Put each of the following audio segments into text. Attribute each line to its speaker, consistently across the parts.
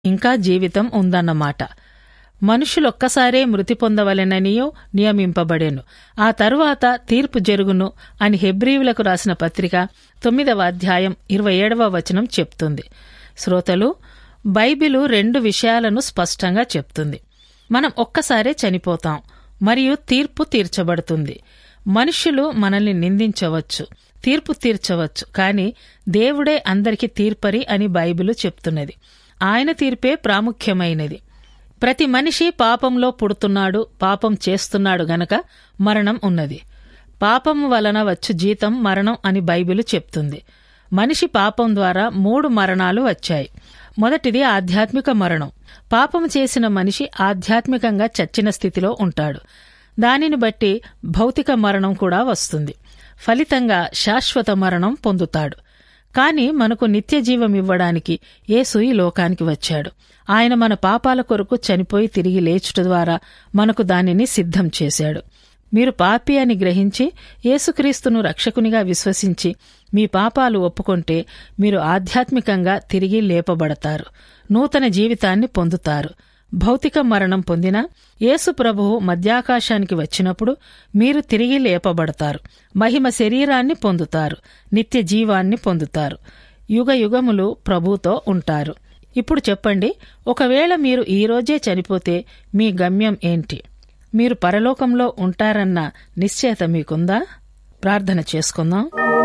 Speaker 1: ఇంకా జీవితం ఉందన్నమాట మనుషులొక్కసారే మృతి పొందవలెననియో నియమింపబడెను ఆ తరువాత తీర్పు జరుగును అని హెబ్రీవులకు రాసిన పత్రిక తొమ్మిదవ అధ్యాయం ఇరవై ఏడవ వచనం చెప్తుంది శ్రోతలు బైబిలు రెండు విషయాలను స్పష్టంగా చెప్తుంది మనం ఒక్కసారే చనిపోతాం మరియు తీర్పు తీర్చబడుతుంది మనుష్యులు మనల్ని నిందించవచ్చు తీర్పు తీర్చవచ్చు కానీ దేవుడే అందరికి తీర్పరి అని బైబిలు చెప్తున్నది ఆయన తీర్పే ప్రాముఖ్యమైనది ప్రతి మనిషి పాపంలో పుడుతున్నాడు పాపం చేస్తున్నాడు గనక మరణం ఉన్నది పాపం వలన వచ్చు జీతం మరణం అని బైబిలు చెప్తుంది మనిషి పాపం ద్వారా మూడు మరణాలు వచ్చాయి మొదటిది ఆధ్యాత్మిక మరణం పాపం చేసిన మనిషి ఆధ్యాత్మికంగా చచ్చిన స్థితిలో ఉంటాడు దానిని బట్టి భౌతిక మరణం కూడా వస్తుంది ఫలితంగా శాశ్వత మరణం పొందుతాడు కాని మనకు నిత్య జీవం ఇవ్వడానికి యేసు ఈ లోకానికి వచ్చాడు ఆయన మన పాపాల కొరకు చనిపోయి తిరిగి లేచుట ద్వారా మనకు దానిని సిద్ధం చేశాడు మీరు పాపి అని గ్రహించి యేసుక్రీస్తును రక్షకునిగా విశ్వసించి మీ పాపాలు ఒప్పుకొంటే మీరు ఆధ్యాత్మికంగా తిరిగి లేపబడతారు నూతన జీవితాన్ని పొందుతారు భౌతిక మరణం పొందిన యేసు ప్రభువు మధ్యాకాశానికి వచ్చినప్పుడు మీరు తిరిగి లేపబడతారు మహిమ శరీరాన్ని పొందుతారు నిత్య జీవాన్ని పొందుతారు యుగ యుగములు ప్రభుతో ఉంటారు ఇప్పుడు చెప్పండి ఒకవేళ మీరు ఈ రోజే చనిపోతే మీ గమ్యం ఏంటి మీరు పరలోకంలో ఉంటారన్న నిశ్చయత మీకుందా ప్రార్థన చేసుకుందాం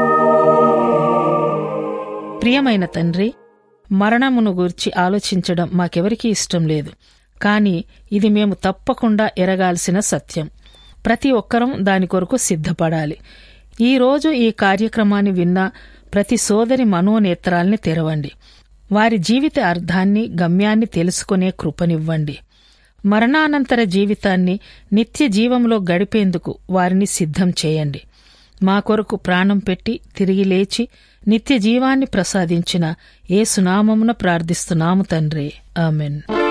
Speaker 1: ప్రియమైన తండ్రి మరణమును గూర్చి ఆలోచించడం మాకెవరికీ ఇష్టం లేదు కాని ఇది మేము తప్పకుండా ఎరగాల్సిన సత్యం ప్రతి ఒక్కరం దాని కొరకు సిద్ధపడాలి ఈ రోజు ఈ కార్యక్రమాన్ని విన్న ప్రతి సోదరి మనోనేత్రాల్ని తెరవండి వారి జీవిత అర్థాన్ని గమ్యాన్ని తెలుసుకునే కృపనివ్వండి మరణానంతర జీవితాన్ని నిత్య జీవంలో గడిపేందుకు వారిని సిద్ధం చేయండి మా కొరకు ప్రాణం పెట్టి తిరిగి లేచి నిత్య జీవాన్ని ప్రసాదించిన ఏ సునామమున ప్రార్థిస్తున్నాము తండ్రి ఆమెన్